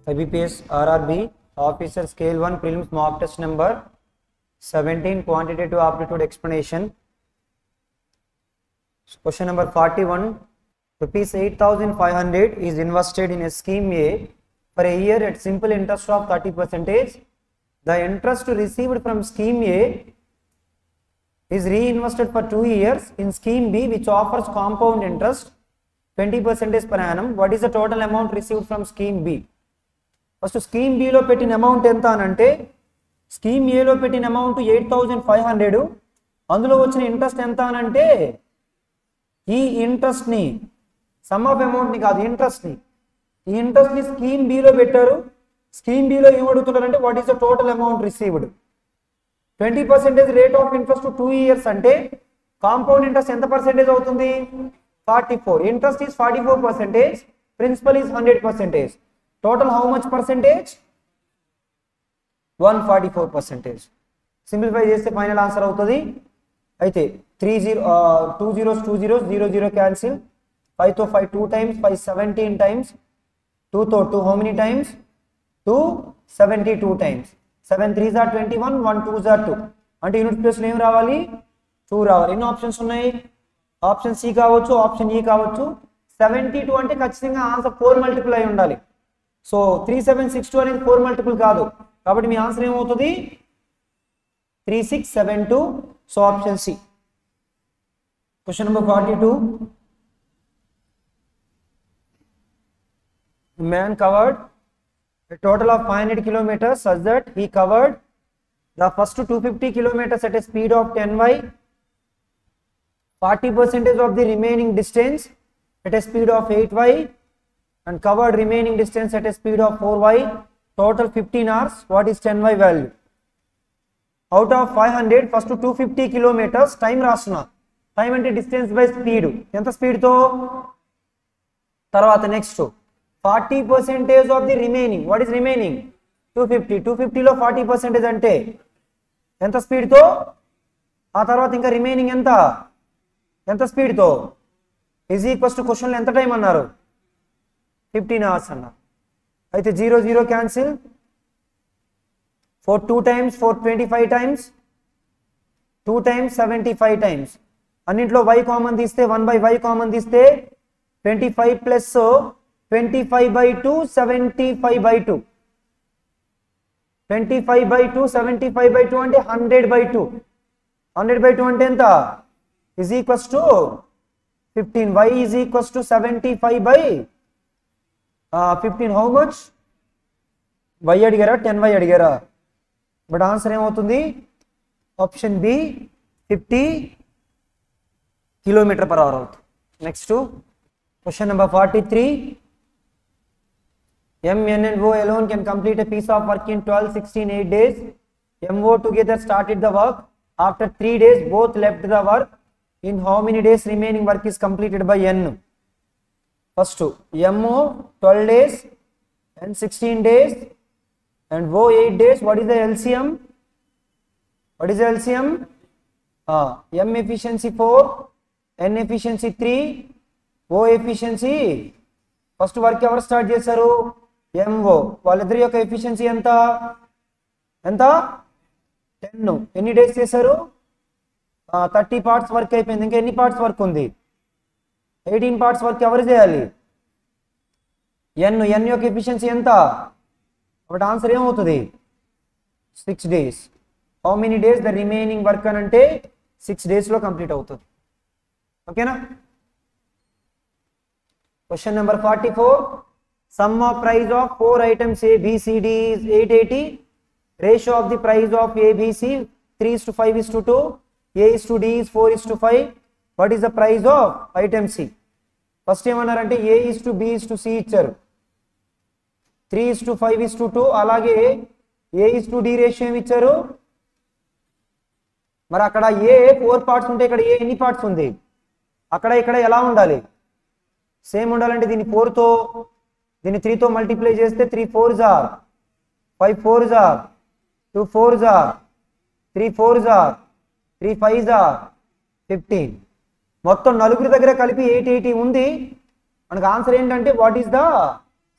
IBPS RRB Officer Scale 1 Prelims Mock Test Number 17 Quantitative Aptitude Explanation. Question number 41 Rupees 8500 is invested in a scheme A for a year at simple interest of 30 percentage. The interest received from scheme A is reinvested for two years in scheme B which offers compound interest 20 percentage per annum. What is the total amount received from scheme B? First scheme బిలో పెట్టిన amount ఎంత అని అంటే scheme ఏలో పెట్టిన amount eight thousand five hundred అందులో వచ్చిన interest ఎంత అని అంటే ఈ ఇంట్రెస్ట్ని సమ్ ఆఫ్ అమౌంట్ని కాదు ఇంట్రెస్ట్ని ఈ ఇంట్రెస్ట్ని స్కీమ్ బిలో పెట్టారు స్కీమ్ బిలో ఏం అడుగుతున్నారంటే what is the total amount received twenty percentage rate of interest two years అంటే కాంపౌండ్ ఇంట్రెస్ట్ ఎంత పర్సెంటేజ్ అవుతుంది forty four interest is forty four percentage principal is hundred percentage total how much percentage one forty four percentage simplify చేస్తే final answer అవుతుంది అయితే three zero two zeros two zeros zero zero cancel ఫైవ్తో five two times five seventeen times టూతో two how many times two seventy two times seven three జార్ twenty one one two జార్ two అంటే unit ప్లేస్లో ఏం రావాలి two రావాలి ఎన్ని ఆప్షన్స్ ఉన్నాయి ఆప్షన్ సి కావచ్చు ఆప్షన్ ఈ కావచ్చు సెవెంటీ టూ అంటే ఖచ్చితంగా ఆన్సర్ ఫోర్ మల్టిపుల్ అయి ఉండాలి so three seven six two అనేది ఫోర్ మల్టిపుల్ కాదు కాబట్టి మీ ఆన్సర్ ఏమవుతుంది three six seven two so option C question number forty two man covered a total of 500 kilometers such that he covered the first 250 kilometers at a speed of 10y 40 percentage of the remaining distance at a speed of 8y and covered remaining distance at a speed of 4y total 15 hours what is 10y value out of five hundred first two fifty kilometres time రాస్తున్నా time అంటే distance by speed ఎంత స్పీడ్తో తర్వాత next forty percentage of the remaining what is remaining two fifty two ఫిఫ్టీలో forty percentage అంటే ఎంత స్పీడ్తో ఆ తర్వాత ఇంకా రిమైనింగ్ ఎంత ఎంత స్పీడ్తో ఈజ్ ఈక్వల్స్ టు క్వశ్చన్లో ఎంత టైం అన్నారు ఫిఫ్టీన్ అవర్స్ అన్నారు అయితే zero zero cancel four two times four twenty five times two times seventy five times అన్నింటిలో వై కామన్ తీస్తే వన్ బై వై కామన్ తీస్తే twenty five plus twenty five by two seventy five by two twenty five by two seventy five by two అంటే hundred by two hundred by two అంటే ఎంత is equals to fifteen Y is equals to seventy five by fifteen how much why అడిగారా ten Y అడిగారా but answer ఏమవుతుంది option B fifty kilometre per hour అవుతుంది next question number forty three MNO alone can complete a piece of work in 12, 16, 8 days. MO together started the work. After 3 days, both left the work. In how many days remaining work is completed by N? First, MO 12 days, N 16 days, and O 8 days. What is the LCM? What is the LCM? Uh, M efficiency 4, N efficiency 3, O efficiency first work ఎవరు start చేశారు M O వాళ్ళిద్దరి యొక్క efficiency ఎంత ఎంత ten ఎన్ని days చేశారు thirty parts work అయిపోయింది ఇంకా ఎన్ని పార్ట్స్ వర్క్ ఉంది ఎయిటీన్ పార్ట్స్ వర్క్ ఎవరు చేయాలి ఎన్ ఎన్ యొక్క ఎఫిషియన్సీ ఎంత ఒకటి ఆన్సర్ ఏమవుతుంది six days how many days the remaining work అని అంటే సిక్స్ డేస్లో కంప్లీట్ అవుతుంది ఓకేనా Question number 44. Sum of price of four items A, B, C, D is 880. Ratio of the price of A, B, C 3 is to 5 is to 2. A is to D is 4 is to 5. What is the price of item C? First ఏమన్నారంటే A is to B is to C ఇచ్చారు three is to five is to two అలాగే A is to D ratio ఏమి ఇచ్చారు మరి అక్కడ ఏ four parts ఉంటే ఇక్కడ ఏ ఎన్ని పార్ట్స్ ఉంది అక్కడ ఇక్కడ ఎలా ఉండాలి సేమ్ ఉండాలంటే దీన్ని ఫోర్తో దీన్ని త్రీతో మల్టిప్లై చేస్తే త్రీ ఫోర్ జార్ ఫైవ్ ఫోర్ జార్ టూ ఫోర్ జార్ త్రీ ఫోర్ జార్ త్రీ ఫైవ్ జార్ ఫిఫ్టీన్ మొత్తం నలుగురి దగ్గర కలిపి ఎయిట్ ఎయిటీ ఉంది మనకు ఆన్సర్ ఏంటంటే what is the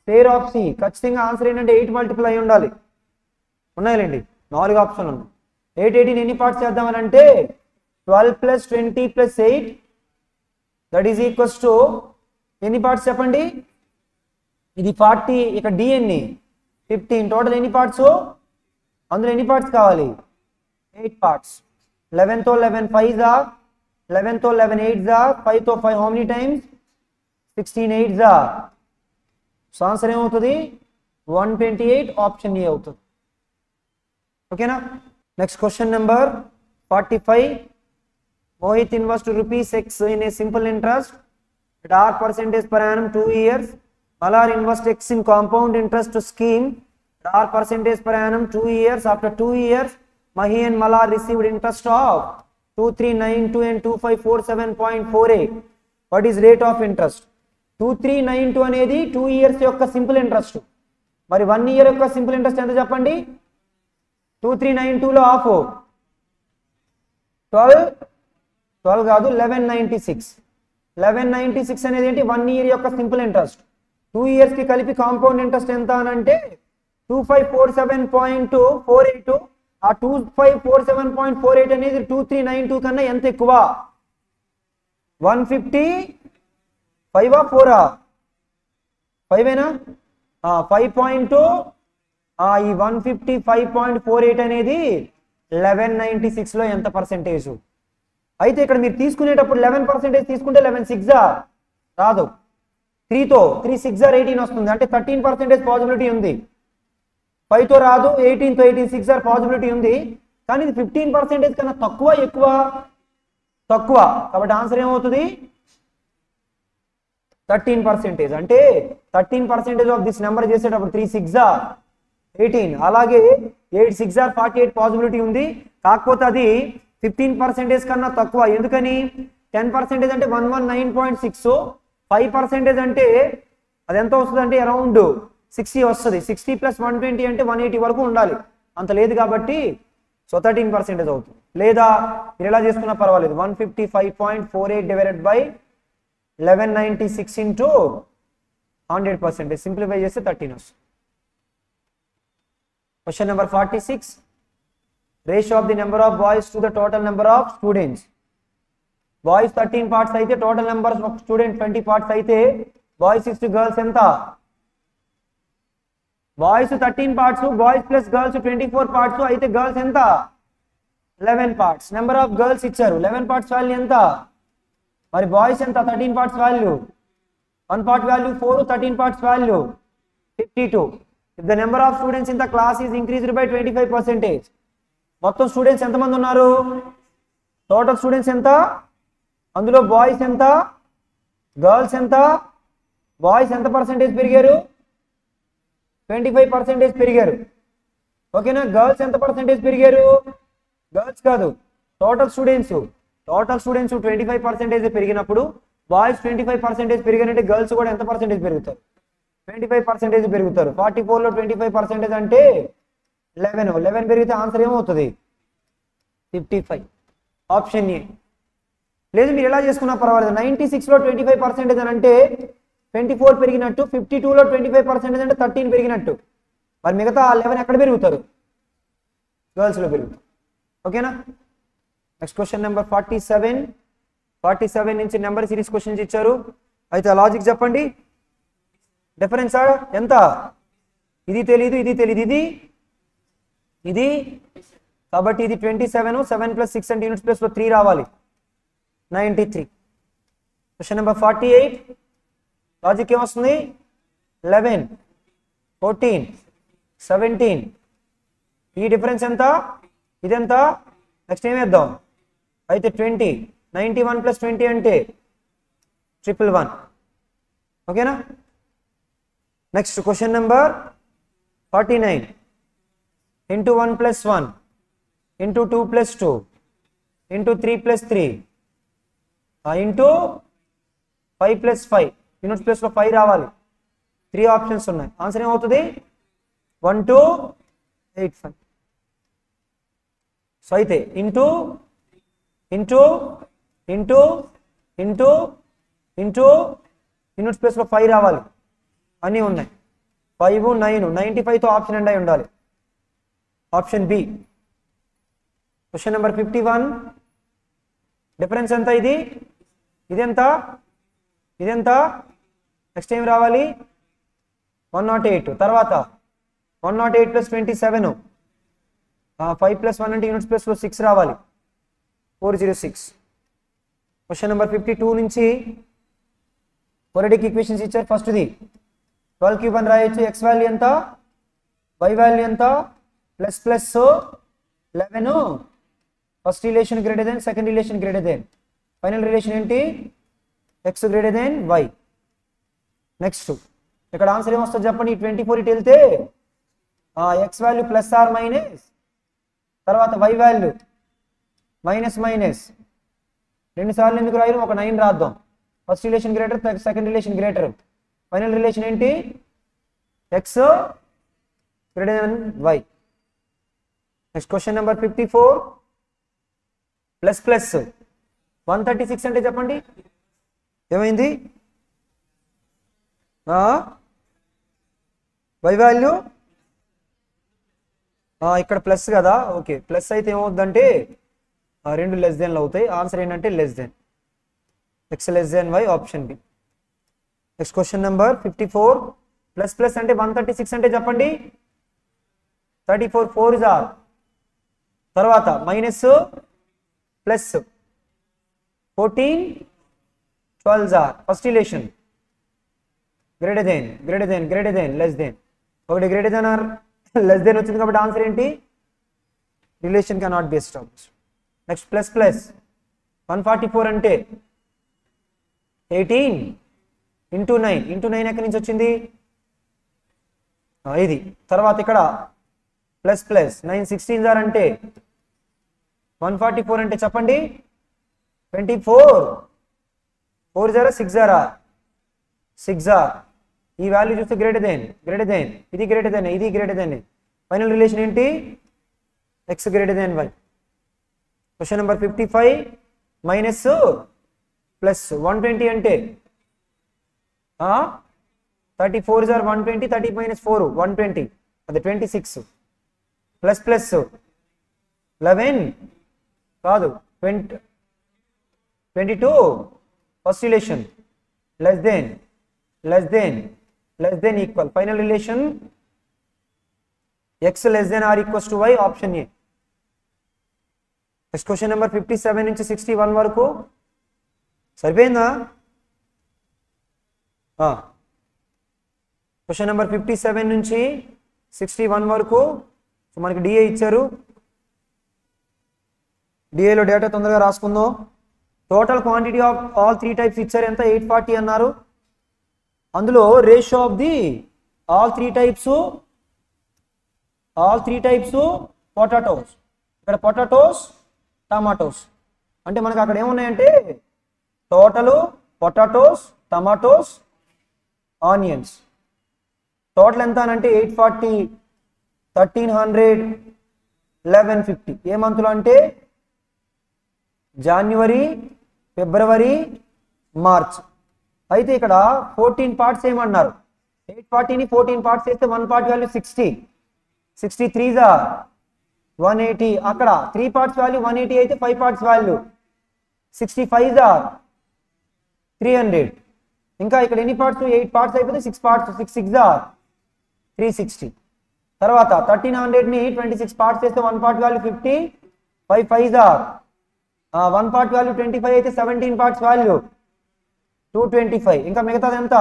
square of C ఖచ్చితంగా ఆన్సర్ ఏంటంటే ఎయిట్ మల్టిపుల్ అయి ఉండాలి ఉన్నాయిలేండి నాలుగు ఆప్షన్లు ఉన్నాయి ఎయిట్ ఎయిటీన్ ఎన్ని పార్ట్స్ చేద్దామని అంటే twelve plus twenty plus eight that is equals to ఎన్ని పార్ట్స్ చెప్పండి ఇది ఫార్టీ ఇక డి ఎన్ని ఫిఫ్టీన్ టోటల్ ఎన్ని పార్ట్స్ అందులో ఎన్ని పార్ట్స్ కావాలి ఎయిట్ పార్ట్స్ లెవెన్తో లెవెన్ ఫైవ్ జా లెవెన్తో లెవెన్ ఎయిట్ జా ఫైవ్తో five how many times sixteen eight జా సో ఆన్సర్ ఏమవుతుంది one twenty eight option A అవుతుంది ఓకేనా next question number forty five Mohit invests rupees X in a simple interest at R percentage per annum two years. Malar invests X in compound interest scheme at R percentage per annum two years. After two years, Mahi and Malar received interest of 2392 and 2547.48. What is rate of interest? 2392 అనేది two years యొక్క simple interest మరి one year యొక్క simple interest ఎంత చెప్పండి two three nine టూలో of twelve twelve కాదు eleven ninety six eleven ninety six అనేది ఏంటి వన్ ఇయర్ యొక్క సింపుల్ ఇంట్రెస్ట్ టూ ఇయర్స్కి కలిపి కాంపౌండ్ ఇంట్రెస్ట్ ఎంత అని అంటే two five four seven point four eight ఆ two five four seven point four eight అనేది టూ త్రీ నైన్ టూ కన్నా ఎంత ఎక్కువ వన్ ఫిఫ్టీ ఫైవా ఫోరా ఫైవ్ ఏనా ఫైవ్ పాయింట్ ఈ one fifty five point four eight అనేది లెవెన్ నైంటీ సిక్స్లో ఎంత పర్సెంటేజ్ అయితే ఇక్కడ మీరు తీసుకునేటప్పుడు లెవెన్ పర్సెంటేజ్ తీసుకుంటే లెవెన్ సిక్సా రాదు త్రీతో త్రీ సిక్స్ ఆర్ ఎయిటీన్ వస్తుంది అంటే థర్టీన్ పర్సెంటేజ్ పాసిబిలిటీ ఉంది ఫైవ్తో రాదు ఎయిటీన్తో ఎయిటీన్ సిక్స్ ఆర్ పాసిబిలిటీ ఉంది కానీ ఇది ఫిఫ్టీన్ పర్సెంటేజ్ కన్నా తక్కువ ఎక్కువ తక్కువ కాబట్టి ఆన్సర్ ఏమవుతుంది థర్టీన్ పర్సెంటేజ్ అంటే thirteen percentage of this number చేసేటప్పుడు త్రీ సిక్స్ ఎయిటీన్ అలాగే eight six or forty eight possibility ఉంది కాకపోతే అది ఫిఫ్టీన్ పర్సెంటేజ్ కన్నా తక్కువ ఎందుకని టెన్ పర్సెంటేజ్ అంటే one one nine point six five percentage అంటే అది ఎంత వస్తుంది అంటే అరౌండ్ సిక్స్టీ వస్తుంది సిక్స్టీ ప్లస్ వన్ ట్వంటీ అంటే వన్ ఎయిటీ వరకు ఉండాలి అంత లేదు కాబట్టి సో థర్టీన్ పర్సెంటేజ్ అవుతుంది లేదా మీరు ఎలా చేసుకున్నా పర్వాలేదు one fifty five point four eight divided by eleven ninety six into hundred percentage simplify చేస్తే థర్టీన్ వస్తుంది question number forty six ratio of the number of boys to the total number of students boys thirteen parts అయితే total number of student twenty parts అయితే boys is to girls ఎంత boys thirteen parts boys plus girls twenty four parts అయితే girls ఎంత eleven parts number of girls ఇచ్చారు eleven parts value ఎంత మరి boys ఎంత thirteen parts value one part value four thirteen parts value fifty two if the number of students in the class is increased by twenty five percentage మొత్తం students ఎంతమంది ఉన్నారు total students ఎంత అందులో boys ఎంత girls ఎంత boys ఎంత percentage పెరిగారు twenty five percentage పెరిగారు ఓకేనా గర్ల్స్ ఎంత పర్సెంటేజ్ పెరిగారు గర్ల్స్ కాదు total students total students twenty five percentage పెరిగినప్పుడు బాయ్స్ ట్వంటీ ఫైవ్ పర్సెంటేజ్ పెరిగారంటే గర్ల్స్ కూడా ఎంత పర్సెంటేజ్ పెరుగుతారు ట్వంటీ ఫైవ్ పర్సెంటేజ్ పెరుగుతారు ఫార్టీ ఫోర్లో ట్వంటీ ఫైవ్ పర్సెంటేజ్ అంటే లెవెన్ లెవెన్ పెరిగితే ఆన్సర్ ఏమవుతుంది ఫిఫ్టీ ఫైవ్ ఆప్షన్ ఏ లేదు మీరు ఎలా చేసుకున్నా పర్వాలేదు నైంటీ సిక్స్లో ట్వంటీ ఫైవ్ పర్సెంటేజ్ అని అంటే ట్వంటీ ఫోర్ పెరిగినట్టు ఫిఫ్టీ టూలో ట్వంటీ ఫైవ్ పర్సెంటేజ్ అంటే థర్టీన్ పెరిగినట్టు మరి మిగతా లెవెన్ ఎక్కడ పెరుగుతారు గర్ల్స్లో పెరుగుతారు ఓకేనా next question number forty seven forty seven నుంచి నెంబర్ సిరీస్ క్వశ్చన్స్ ఇచ్చారు అయితే లాజిక్ చెప్పండి డిఫరెన్స్ ఎంత ఇది తెలీదు ఇది తెలీదు ఇది ఇది కాబట్టి ఇది twenty seven seven plus six అంటే యూనిట్స్ ప్లస్లో త్రీ రావాలి ninety three question number forty eight logic ఏమొస్తుంది లెవెన్ ఫోర్టీన్ సెవెంటీన్ ఈ డిఫరెన్స్ ఎంత ఇదెంత నెక్స్ట్ ఏం వేద్దాం అయితే twenty ninety one plus twenty అంటే ట్రిపుల్ వన్ ఓకేనా next question number forty nine into one plus one into two plus two into three plus three into five plus five units ప్లస్లో five రావాలి three options ఉన్నాయి answer ఏమవుతుంది one two eight five so అయితే into into into into into units ప్లేస్లో five రావాలి అన్నీ ఉన్నాయి five nine ninety ఫైవ్తో ఆప్షన్ ఎండ్ అయి ఉండాలి option B question number fifty one difference ఎంత ఇది ఇదెంత ఇదెంత నెక్స్ట్ ఏం రావాలి వన్ నాట్ ఎయిట్ తర్వాత one nought eight plus twenty seven five plus one అంటే యూనిట్స్ ప్లస్లో సిక్స్ రావాలి four zero six question number fifty two నుంచి పొరటిక్ ఈక్వేషన్స్ ఇచ్చారు ఫస్ట్ది ట్వెల్వ్ క్యూబ్ అని రాయొచ్చు ఎక్స్ వాల్యూ ఎంత వై వాల్యూ ఎంత plus plus eleven first relation greater than second relation greater than final relation ఏంటి X greater than Y next ఇక్కడ ఆన్సర్ ఏమొస్తుంది చెప్పండి ట్వంటీ ఫోర్ ఇటు వెళ్తే X value plus or minus తర్వాత వై వాల్యూ మైనస్ మైనస్ రెండు సార్లు ఎందుకు రాయరు ఒక నైన్ రాద్దాం first relation greater second relation greater final relation ఏంటి X greater than Y next question number fifty four plus plus one thirty six అంటే చెప్పండి ఏమైంది వై వాల్యూ ఇక్కడ ప్లస్ కదా ఓకే ప్లస్ అయితే ఏమవుతుందంటే ఆ, రెండు లెస్ దెన్లు అవుతాయి ఆన్సర్ ఏంటంటే less than X less than Y option B next question number fifty four plus plus అంటే వన్ థర్టీ సిక్స్ అంటే చెప్పండి thirty four four is or తర్వాత minus plus fourteen twelve or first relation greater than greater than greater than less than ఒకటి greater than or less than వచ్చింది కాబట్టి answer ఏంటి relation cannot be establish next plus plus one forty four అంటే eighteen into nine into nine ఎక్కడి నుంచి వచ్చింది ఆ, ఇది తర్వాత ఇక్కడ ప్లస్ ప్లస్ నైన్ సిక్స్టీన్ జార్ అంటే వన్ ఫార్టీ ఫోర్ అంటే చెప్పండి ట్వంటీ ఫోర్ ఫోర్ జారా సిక్స్ జారా సిక్స్ ఆర్ ఈ వాల్యూ చూస్తే గ్రేటర్ దెన్ గ్రేటర్ దెన్ ఇది గ్రేటర్ దెన్ ఇది గ్రేటర్ దెన్ ఫైనల్ రిలేషన్ ఏంటి X greater than why question number fifty five minus plus one twenty అంటే థర్టీ ఫోర్ జార్ one twenty thirty minus four one twenty అది twenty six plus plus eleven కాదు twenty twenty two first relation less than less than less than equal final relation X less than or equals to Y option A next question number fifty seven నుంచి sixty one వరకు సరిపోయిందా question number fifty seven నుంచి sixty one వరకు so మనకి DA ఇచ్చారు డిఏలో data తొందరగా రాసుకుందాం total quantity of all three types ఇచ్చారు ఎంత ఎయిట్ ఫార్టీ అన్నారు అందులో ratio of the all three types all three types potatoes ఇక్కడ పొటాటోస్ టమాటోస్ అంటే మనకు అక్కడ ఏమున్నాయంటే total potatoes tomatoes onions total ఎంత అని అంటే eight forty thirteen hundred eleven fifty ఏ మంత్లో అంటే జనవరి ఫిబ్రవరి మార్చ్ అయితే ఇక్కడ ఫోర్టీన్ పార్ట్స్ ఏమన్నారు ఎయిట్ ఫార్టీని ఫోర్టీన్ పార్ట్స్ చేస్తే one part value sixty sixty three జా వన్ ఎయిటీ అక్కడ three parts value one eighty అయితే five parts value sixty five జా త్రీ హండ్రెడ్ ఇంకా ఇక్కడ ఎన్ని పార్ట్స్ ఎయిట్ పార్ట్స్ అయిపోతే సిక్స్ పార్ట్స్ సిక్స్ సిక్స్ జా త్రీ సిక్స్టీ తర్వాత థర్టీన్ హండ్రెడ్ని ట్వంటీ సిక్స్ పార్ట్స్ చేస్తే one part value fifty five five జా one part value twenty five అయితే seventeen parts value two twenty five ఇంకా మిగతాది ఎంత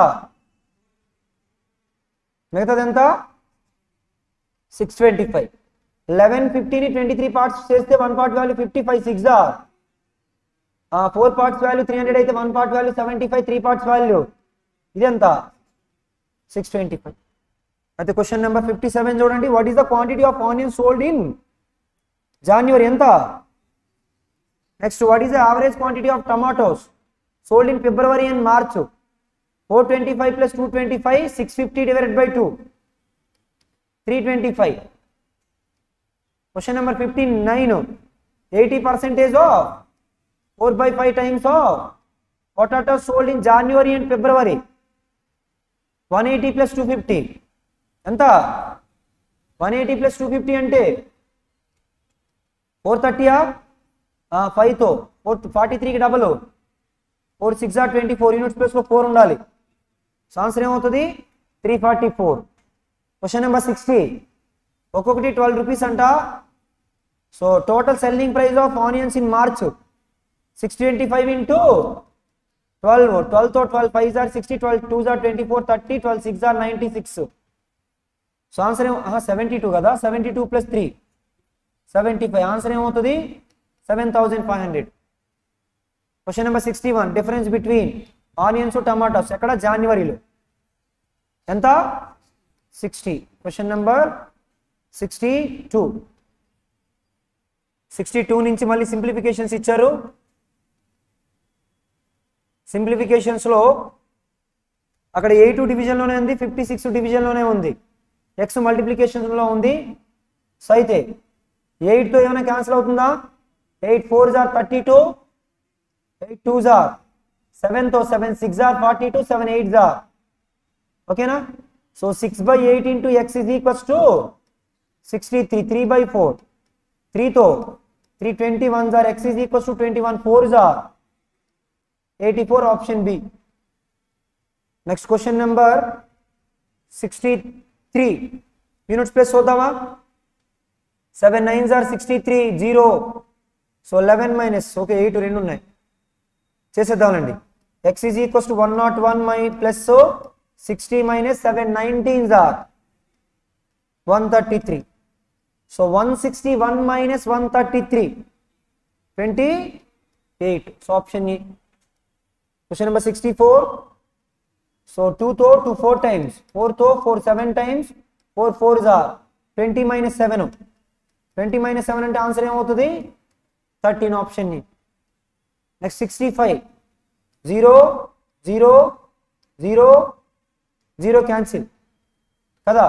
మిగతాది ఎంత సిక్స్ ట్వంటీ ఫైవ్ లెవెన్ ఫిఫ్టీని ట్వంటీ త్రీ పార్ట్స్ చేస్తే one part value fifty five six four parts value three hundred అయితే one part value seventy five three parts value ఇది ఎంత సిక్స్ ట్వంటీ ఫైవ్ అయితే క్వశ్చన్ నెంబర్ ఫిఫ్టీ సెవెన్ చూడండి what is the quantity of onion sold in January ఎంత next what is the average quantity of tomatoes sold in February and March four twenty five plus two twenty five six fifty divided by two three twenty five question number fifty nine eighty percentage of four by five times of potato sold in January and February one eighty plus two fifty ఎంత one eighty plus two fifty అంటే four థర్టీయా ఫైవ్తో four forty త్రీకి double four six or twenty four units ప్లస్లో four ఉండాలి so answer ఏమవుతుంది three forty four question number sixty ఒక్కొక్కటి twelve rupees అంట so total selling price of onions in March six twenty five into twelve ట్వెల్వ్తో twelve five or sixty twelve two or twenty four thirty twelve six or ninety six so answer ఏమో seventy two కదా seventy two plus three seventy five answer ఏమవుతుంది seven thousand five hundred question number sixty one difference between onions tomatoes ఎక్కడ జనవరిలో ఎంత sixty question number sixty two sixty two నుంచి మళ్ళీ simplifications ఇచ్చారు సింప్లిఫికేషన్స్లో అక్కడ ఎయిట్ డివిజన్లోనే ఉంది ఫిఫ్టీ సిక్స్ డివిజన్లోనే ఉంది ఎక్స్ మల్టిప్లికేషన్లో ఉంది సో అయితే ఎయిట్తో ఏమైనా క్యాన్సిల్ అవుతుందా ఎయిట్ ఫోర్ జార్ థర్టీ టూ ఎయిట్ టూ జార్ సెవెన్తో సెవెన్ సిక్స్ జార్ ఫార్టీ టూ సెవెన్ ఎయిట్ జార్ ఓకేనా so six by eight into X is equals to sixty three three by four త్రీతో త్రీ ట్వంటీ వన్ జార్ X is equals to twenty one four జార్ eighty four option B next question number sixty three units plus చూద్దామా seven nine జార్ sixty three zero so eleven minus okay eight రెండు ఉన్నాయి చేసేద్దామండి X is equals to one nought one my plus sixty minus seven nineteen జార్ one thirty three so one sixty one minus one thirty three twenty eight so option E question number sixty four so టూతో two four times ఫోర్తో four seven times four four జార్ twenty minus seven twenty minus seven అంటే answer ఏమవుతుంది thirteen option next sixty five zero zero zero zero cancel కదా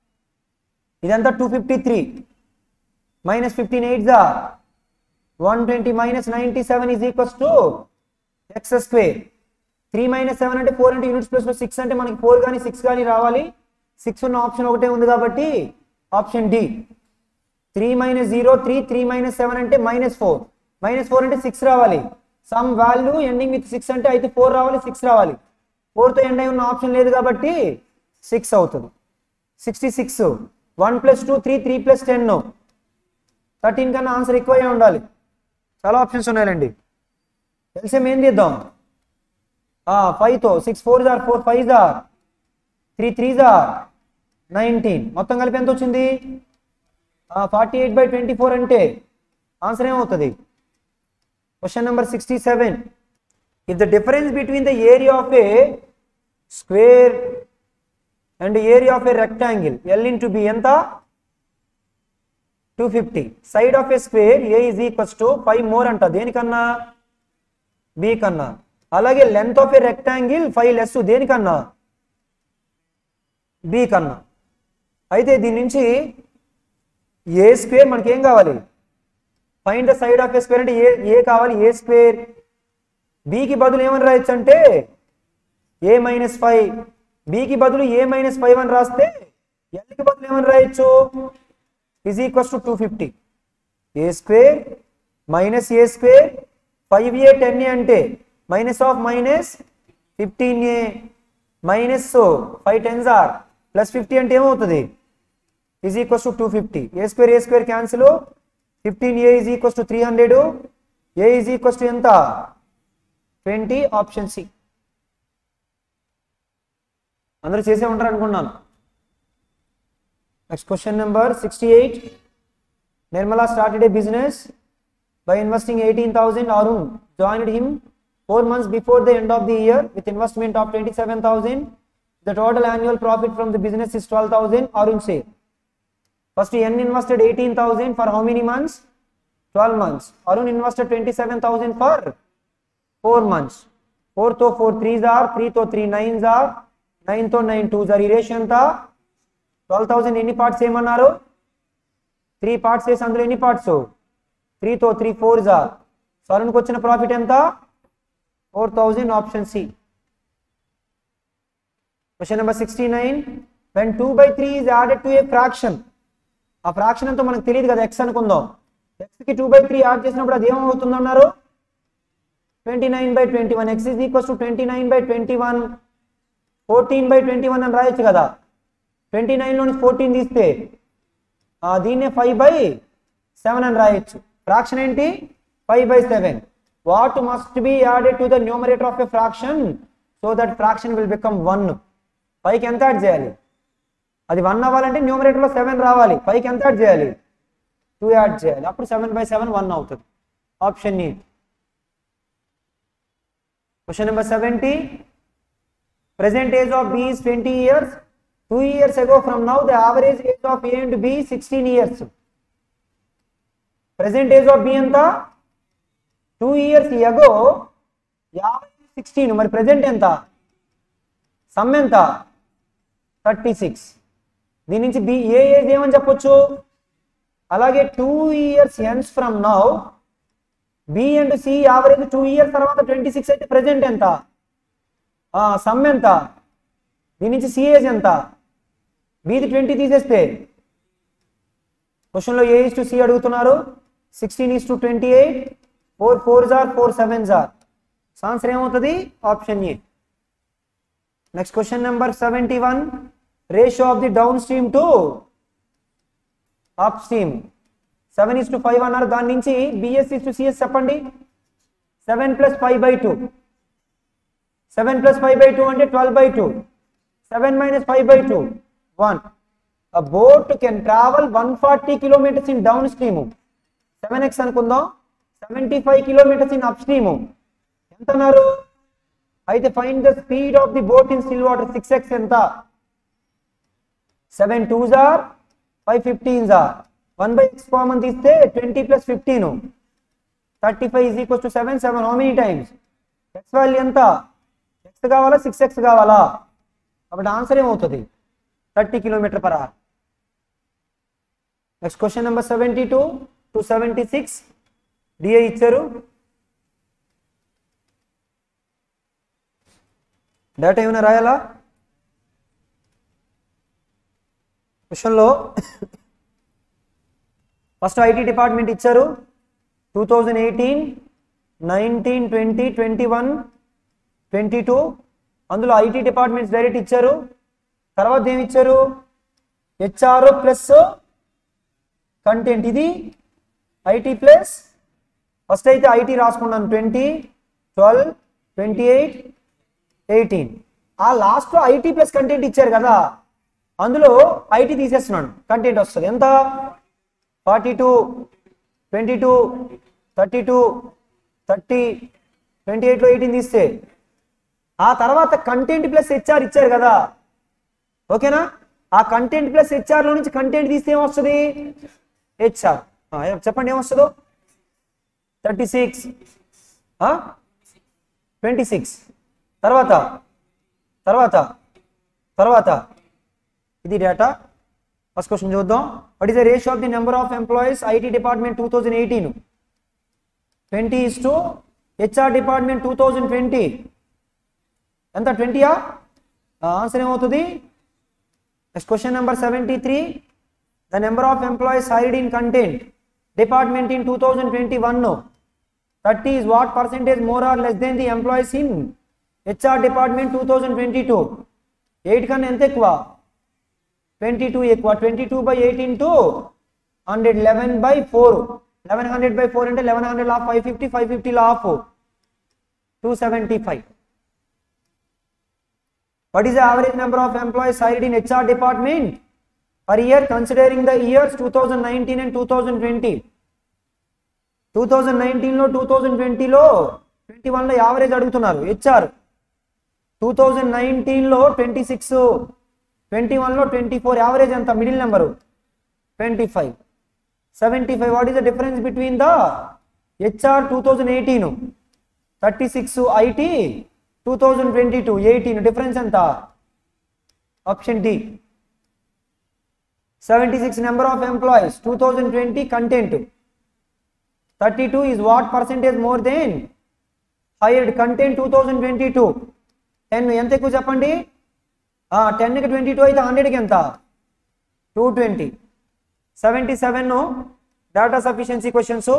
ఇదంతా two fifty three minus fifteen eight జా one twenty minus ninety seven is equals to X square three minus seven అంటే four అంటే units ప్లస్లో six అంటే మనకి four కానీ six కానీ రావాలి సిక్స్ ఉన్న ఆప్షన్ ఒకటే ఉంది కాబట్టి option D three minus zero three three minus seven అంటే మైనస్ ఫోర్ మైనస్ ఫోర్ అంటే సిక్స్ రావాలి sum value ending with six అంటే అయితే ఫోర్ రావాలి సిక్స్ రావాలి ఫోర్తో ఎండ్ అయి ఉన్న ఆప్షన్ లేదు కాబట్టి సిక్స్ అవుతుంది sixty six one plus two three three plus ten thirteen కన్నా ఆన్సర్ ఎక్కువ అయి ఉండాలి చాలా ఆప్షన్స్ ఉన్నాయండి ఎల్సిఎం ఏం చేద్దాం ఫైవ్తో సిక్స్ ఫోర్ జార్ ఫోర్ ఫైవ్ జార్ త్రీ త్రీ జార్ నైన్టీన్ మొత్తం కలిపి ఎంత వచ్చింది forty eight by twenty four అంటే ఆన్సర్ ఏమవుతుంది question number sixty seven if the difference between the area of a square and area of a rectangle L into B ఎంత two fifty side of a square A is equals to five more అంట దేనికన్నా B కన్నా అలాగే length of a rectangle five less దేనికన్నా B కన్నా అయితే దీని నుంచి ఏ స్క్వేర్ మనకి ఏం కావాలి find the side of a square అంటే ఏ ఏ కావాలి ఏ స్క్వేర్ బికి బదులు ఏమని రాయొచ్చు అంటే ఏ మైనస్ ఫైవ్ బికి బదులు ఏ మైనస్ ఫైవ్ అని రాస్తే ఎల్కి బదులు ఏమని రాయొచ్చు is equals to two fifty A square minus A square five A ten A అంటే minus of minus fifteen A minus five tens or plus fifty అంటే ఏమవుతుంది is equals to two fifty A square A square cancel fifteen A is equals to three hundred A is equals to ఎంత twenty option C అందరూ చేసే ఉంటారు అనుకున్నాను next question number sixty eight Nirmala started a business by investing 18,000 Arun joined him four months before the end of the year with investment of 27,000. The total annual profit from the business is 12,000 Arun say. First N invested 18,000 for how many months? 12 months. Arun invested 27,000 for 4 months. 4 to 4 3s are, 3 to 3 9s are, 9 to 9 2s are. ఈ ratio ఎంత 12,000 ఎన్ని parts ఏమన్నారు three parts వేసి అందులో ఎన్ని parts త్రీతో three four జా సరుణ్కి వచ్చిన profit ఎంత four thousand option C question number sixty nine when two by three is added to a fraction ఆ ఫ్రాక్షన్ ఎంతో మనకు తెలియదు కదా ఎక్స్ అనుకుందాం ఎక్స్ కి టూ బై త్రీ యాడ్ చేసినప్పుడు అది ఏమవుతుంది అన్నారు twenty nine by twenty one X is equals to twenty nine by twenty one fourteen by twenty one అని రాయొచ్చు కదా ట్వంటీ నైన్లో నుంచి ఫోర్టీన్ తీస్తే ఆ, దీన్నే ఫైవ్ బై సెవెన్ అని రాయొచ్చు ఫ్రాక్షన్ ఏంటి five by seven what must be added to the numerator of a fraction so that fraction will become one పైకి ఎంత యాడ్ చేయాలి అది వన్ అవ్వాలంటే న్యూమరేటర్లో సెవెన్ రావాలి పైకి ఎంత యాడ్ చేయాలి టూ యాడ్ చేయాలి అప్పుడు సెవెన్ బై సెవెన్ వన్ అవుతుంది option E question number seventy present age of b is 20 years 2 years ago from now the average age of a and b 16 years present age of b ఎంత 2 years ago average sixteen మరి present ఎంత sum ఎంత thirty six దీని నుంచి B A age ఏమని చెప్పొచ్చు అలాగే two years hence from now B and C average two years తర్వాత ట్వంటీ సిక్స్ అయితే ప్రెసెంట్ ఎంత సమ్ ఎంత దీని నుంచి సిఏజ్ ఎంత బీది ట్వంటీ తీసేస్తే క్వశ్చన్లో ఏ ఇస్ టు సి అడుగుతున్నారు sixteen is to twenty eight four four జార్ ఫోర్ సెవెన్ జార్ ఆన్సర్ ఏమవుతుంది option A next question number seventy one ratio of the downstream to upstream seven is to five అన్నారు దాని నుంచి BS is to CS చెప్పండి seven plus five by two seven plus five by two అంటే twelve by two seven minus five by two one a boat can travel 140 kilometers in downstream 7x అనుకుందాం 75 kilometers in upstream ఎంత అన్నారు అయితే find the speed of the boat in still water six X ఎంత seven two జార్ five fifteen జార్ one by X common తీస్తే twenty plus fifteen thirty five is equals to seven seven how many times X value ఎంత X కావాలా six X కావాలా కాబట్టి answer ఏమవుతుంది thirty kilometer per hour next question number seventy two to seventy six DA ఇచ్చారు data ఏమైనా రాయాలా క్వశ్చన్లో first IT department ఇచ్చారు two thousand eighteen nineteen twenty twenty one twenty two అందులో ఐటీ డిపార్ట్మెంట్స్ డైరెక్ట్ ఇచ్చారు తర్వాత ఏమి ఇచ్చారు హెచ్ఆర్ ప్లస్ కంటెంట్ ఇది ఐటీ ప్లస్ ఫస్ట్ అయితే ఐటీ రాసుకున్నాను twenty twelve twenty eight eighteen ఆ లాస్ట్లో ఐటీ ప్లస్ కంటెంట్ ఇచ్చారు కదా అందులో ఐటీ తీసేస్తున్నాను కంటెంట్ వస్తుంది ఎంత forty two twenty two thirty two thirty twenty ఎయిట్లో ఎయిటీన్ తీస్తే ఆ తర్వాత కంటెంట్ ప్లస్ హెచ్ఆర్ ఇచ్చారు కదా ఓకేనా ఆ కంటెంట్ ప్లస్ హెచ్ఆర్ లో నుంచి కంటెంట్ తీస్తే ఏమొస్తుంది హెచ్ఆర్ చెప్పండి ఏమొస్తుందో థర్టీ సిక్స్ ట్వంటీ సిక్స్ తర్వాత తర్వాత తర్వాత ఇది డేటా ఫస్ట్ క్వశ్చన్ చూద్దాం what is the ratio of the number of employees IT department two thousand eighteen twenty is to HR department two thousand twenty ఎంత ట్వంటీయా ఆన్సర్ ఏమవుతుంది next question number seventy three the number of employees hired in content department in two thousand twenty one thirty is what percentage more or less than the employees in HR department two thousand twenty two eight కన్నా ఎంత ఎక్కువ twenty two ఎక్కువ twenty two by eight into hundred eleven by four eleven hundred by four అంటే eleven hundred of five fifty five ఫిఫ్టీలో of two seventy five What is the average number of employees hired in HR department per year considering the years 2019 and 2020? 2019 లో 2020 లో 21 లో average అడుగుతున్నారు HR two thousand నైన్టీన్లో twenty six twenty వన్లో twenty four average ఎంత middle number twenty five seventy five what is the difference between the HR two thousand eighteen thirty six IT two thousand twenty two eighteen difference ఎంత option D seventy six number of employees two thousand twenty content thirty two is what percentage more than hired content two thousand twenty two ten ఎంత ఎక్కువ చెప్పండి టెన్కి twenty two అయితే హండ్రెడ్కి ఎంత two twenty seventy seven data sufficiency questions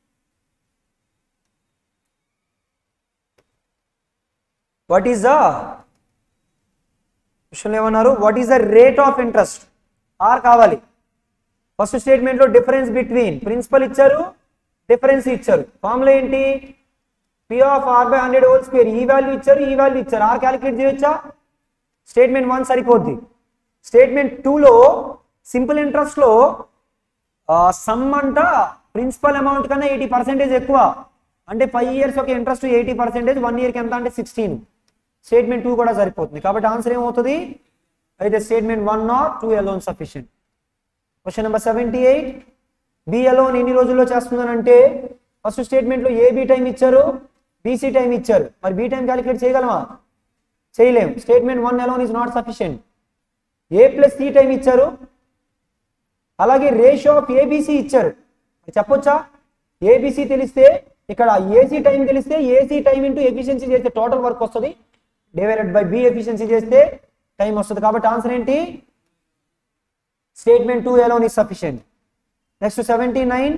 what is the question ఏమన్నారు what is the rate of interest R కావాలి first స్టేట్మెంట్లో డిఫరెన్స్ బిట్వీన్ ప్రిన్సిపల్ ఇచ్చారు డిఫరెన్స్ ఇచ్చారు ఫార్ములా ఏంటి P of R by hundred whole square ఈ value ఇచ్చారు ఈ value ఇచ్చారు ఆర్ క్యాలిక్యులేట్ చేయొచ్చా స్టేట్మెంట్ వన్ సరిపోద్ది స్టేట్మెంట్ టూలో సింపుల్ ఇంట్రెస్ట్లో సమ్ అంట ప్రిన్సిపల్ అమౌంట్ కన్నా ఎయిటీ పర్సెంటేజ్ ఎక్కువ అంటే ఫైవ్ ఇయర్స్ ఒక ఇంట్రెస్ట్ ఎయిటీ పర్సెంటేజ్ వన్ ఇయర్కి ఎంత అంటే సిక్స్టీన్ స్టేట్మెంట్ టూ కూడా సరిపోతుంది కాబట్టి ఆన్సర్ ఏమవుతుంది అయితే statement one not two alone sufficient question number seventy eight B alone ఎన్ని రోజుల్లో చేస్తుందనంటే ఫస్ట్ స్టేట్మెంట్లో ఏ బి టైం ఇచ్చారు బీసీ టైం ఇచ్చారు మరి బి టైం క్యాలిక్యులేట్ చేయగలమా చేయలేం statement one alone is not sufficient A plus C time ఇచ్చారు అలాగే రేషియో ఆఫ్ ఏబిసి ఇచ్చారు మరి చెప్పొచ్చా ఏబిసి తెలిస్తే ఇక్కడ ఏసీ టైం తెలిస్తే ఏసీ టైం ఇంటూ ఎఫిషియన్సీ చేస్తే టోటల్ వర్క్ వస్తుంది డివైడెడ్ బై బి ఎఫిషియన్సీ చేస్తే టైం వస్తుంది కాబట్టి ఆన్సర్ ఏంటి statement two alone is sufficient next seventy nine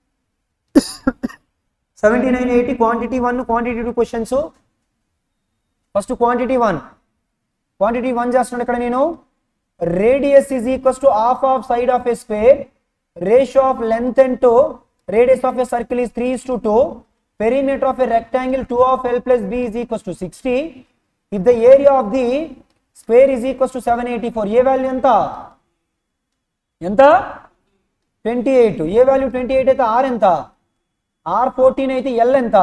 seventy nine eighty quantity one quantity two questions first quantity one quantity one చేస్తున్నాను ఇక్కడ నేను radius is equals to half of side of a square ratio of length and to radius of a circle is three to two perimeter of a rectangle two of L plus B is equals to sixty if the area of the square is equals to seven eighty four A value ఎంత ఎంత twenty eight A value twenty eight అయితే R ఎంత R fourteen అయితే L ఎంత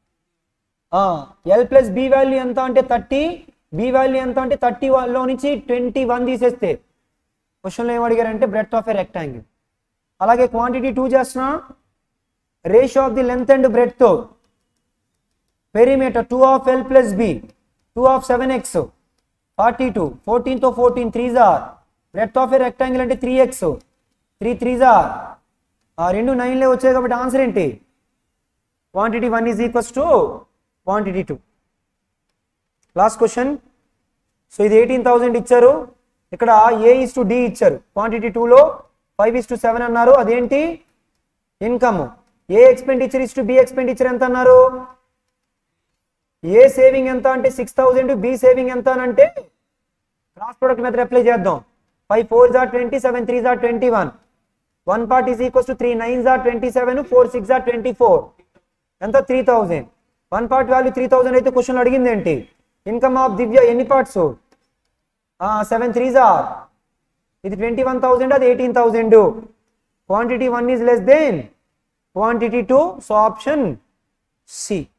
L plus B value ఎంత అంటే thirty B value ఎంత అంటే థర్టీ లో నుంచి ట్వంటీ వన్ తీసేస్తే క్వశ్చన్లో ఏం అడిగారంటే బ్రెడ్ ఆఫ్ ఎ రెక్టాంగిల్ అలాగే క్వాంటిటీ టూ చేస్తున్నా ratio of the length and బ్రెడ్తో perimeter two of L plus B two of seven X forty two ఫోర్టీన్తో ఫోర్టీన్ త్రీ జార్ బ్రెడ్ ఆఫ్ ఎ రెక్టాంగిల్ అంటే త్రీ ఎక్స్ త్రీ త్రీ జార్ ఆ రెండు నైన్లే వచ్చాయి కాబట్టి ఆన్సర్ ఏంటి quantity one is equals to quantity two last question so ఇది ఎయిటీన్ థౌజండ్ ఇచ్చారు ఇక్కడ ఏ ఇస్ టు డి ఇచ్చారు క్వాంటిటీ టూలో ఫైవ్ ఇస్ టు సెవెన్ అన్నారు అదేంటి income A expenditure is to B expenditure ఎంత అన్నారు ఏ సేవింగ్ ఎంత అంటే సిక్స్ థౌజండ్ బి సేవింగ్ ఎంత అని అంటే క్రాస్ ప్రొడక్ట్ మెథడ్ అప్లై చేద్దాం ఫైవ్ ఫోర్ జార్ ట్వంటీ సెవెన్ త్రీ జార్ twenty one one part is equals to three nine జార్ ట్వంటీ సెవెన్ ఫోర్ సిక్స్ జార్ ట్వంటీ ఫోర్ ఎంత three thousand one part value three thousand అయితే question అడిగింది ఏంటి income of Divya ఎన్ని పార్ట్స్ సెవెన్ త్రీ జార్ ఇది ట్వంటీ వన్ థౌజండ్ అది eighteen thousand quantity one is less than quantity two so option C